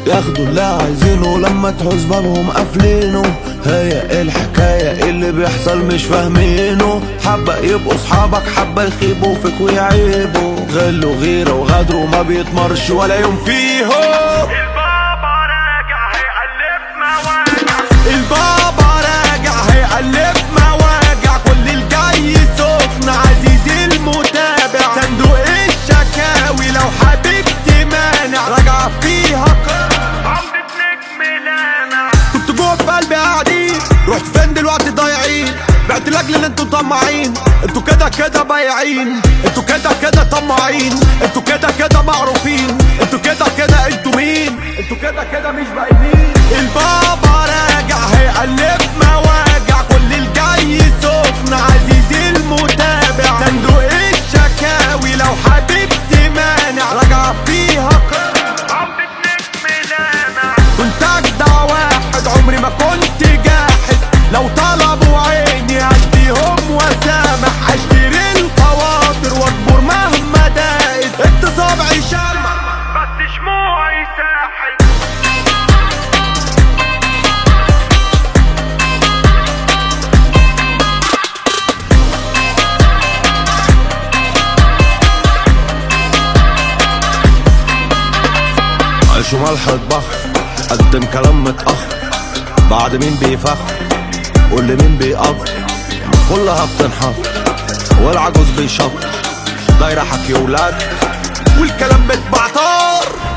ياخدوا اللي عايزينه لما تحوز بابهم قافلينه هي الحكاية اللي بيحصل مش فاهمينه حبة يبقوا صحابك حبة يخيبوا فيك ويعيبوا غلوا غيرة وغدروا ما بيتمرش ولا يوم فيهم البابا راجع هيقلب مواجع البابا راجع هيقلب مواجع كل الجاي سخن عزيزي المتابع صندوق الشكاوي لو حبيب تمانع راجعة فيها قرار عودة نجم لامع كنت جوه في قلبي قاعدين رحت فين دلوقتي ضايعين بعت لاجل ان انتوا طماعين انتوا كده كده بايعين انتوا كده كده طماعين انتوا كده كده معروفين انتوا كده كده انتوا مين انتوا كده كده مش باينين البابا راجع هيقلب مواجع كل الجاي سخن عزيزي المتابع صندوق الشكاوي لو حبيب تمانع راجعة فيها قرار عودة نجم لامع كنت اجدع واحد عمري ما كنت جاحد لو طلبوا عيني هديهم وسامح اشتري الخواطر واكبر مهما دقت انت صابعي شمع بس شموعي ساحل عيش وملح اطبخ قدم كلام متأخر بعد مين بيفخر قول لي مين بيقدر كلها بتنحط والعجوز بيشط دايرة حكي ولاد والكلام بتبعتر